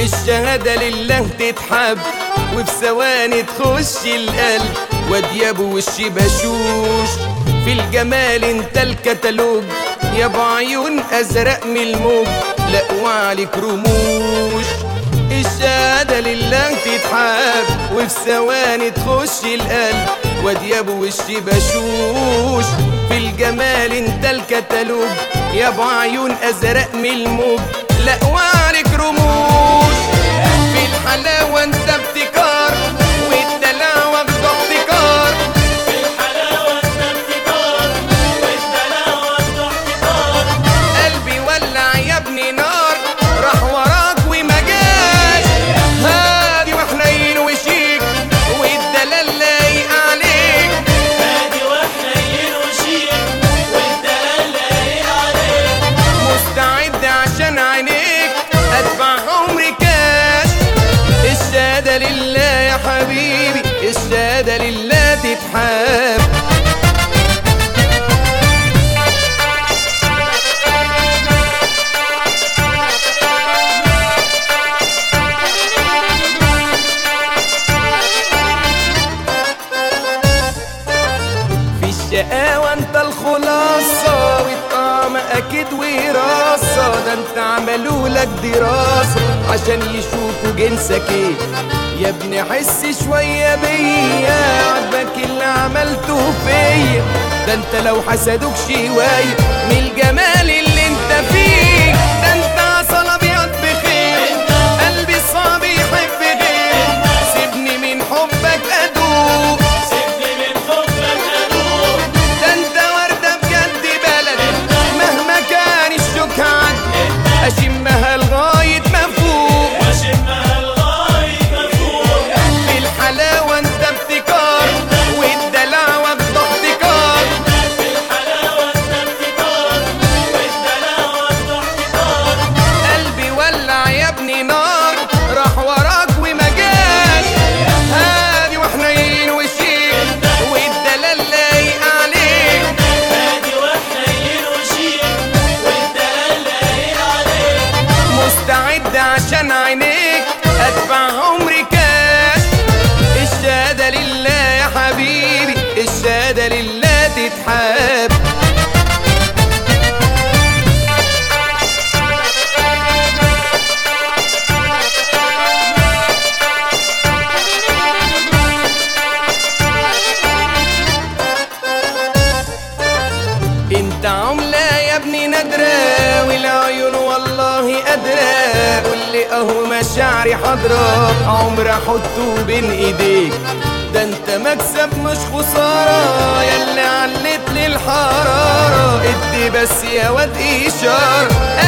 بالشهادة لله تتحب وفي ثواني تخش القلب وادياب وش بشوش في الجمال انت الكتالوج يا بعيون ازرق من الموج لا وعليك رموش الشهادة لله تتحب وفي ثواني تخش القلب وادياب وش بشوش في الجمال انت الكتالوج يا ابو عيون ازرق من الموج لا وعليك رموش في الحلاوة انت ابتكار والدلع واخده احتكار قلبي ولع يا ابني نار راح وراك وما جاش هادي وحنين وشيك والدلال لايق عليك مستعد عشان عينيك ادفع عمري كاش الشهادة لله يا حبيبي الشهادة لله تتحاب في الشقاوة انت الخلاصة والطعم اكيد وراثة ده انت عملوا لك دراسة عشان يشوفوا جنسك ايه يا ابني حس شوية بيا عجبك اللي عملته فيا ده انت لو حسدوك شوية من الجمال اللي انت فيه ده انت عسل ابيض بخير قلبي صعب يحب غير سيبني من حبك ادوق ده انت وردة بجد بلد مهما كان الشوك عندي اشمها لغاية ما فوق في الحلاوة انت ابتكار والدلع واخده احتكار قلبي ولع يا ابني نار راح وراك وما جاش هادي وحنين وشيك والدلال لايق عليك مستعد عشان عينيك ادفع عمري كاش الشهادة لله يا حبيبي الشهادة لله تتحاب انت عملة يا ابني نادرة والعيون والله قادرة واللي اهو مشاعري حاضرة عمر احطه بين ايديك ده انت مكسب مش خسارة ياللي علت لي الحرارة ادي بس يا واد اشارة